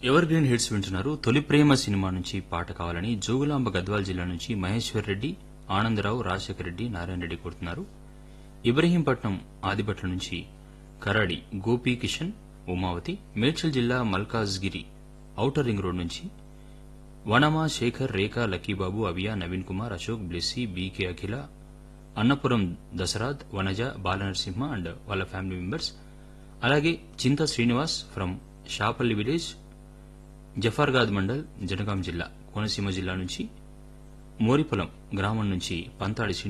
ever green hits వింటున్నారు తొలి ప్రేమ cinema నుంచి పాట కావాలని జోగులాంబ గద్వాల్ జిల్లా నుంచి మహేశ్వర్ రెడ్డి ఆనందరావు రాజశేఖర రెడ్డి నారాయణ రెడ్డి కోరుతున్నారు ఇబ్రహీంపట్నం ఆదిపట్ల నుంచి కరాడి గోపీ కిషన్ ఉమావతి మేడ్చల్ జిల్లా మల్కాజ్గిరి ఔటర్ రింగ్ రోడ్ నుంచి వనమా శేఖర్ రేఖా లక్కీబాబు అవియా నవీన్ కుమార్ అశోక్ బ్లెస్సీ బీకే అఖిల అన్నపురం దసరాద్ వనజ బాలనరసింహ అండ్ వాళ్ళ ఫ్యామిలీ మెంబర్స్ అలాగే చింత శ్రీనివాస్ ఫ్రమ్ షాపల్లి విలేజ్ జఫర్గాద్ మండల్ జనగాం జిల్లా కోనసీమ జిల్లా నుంచి మోరిపొలం గ్రామం నుంచి పంతాడి శ్రీనివాస్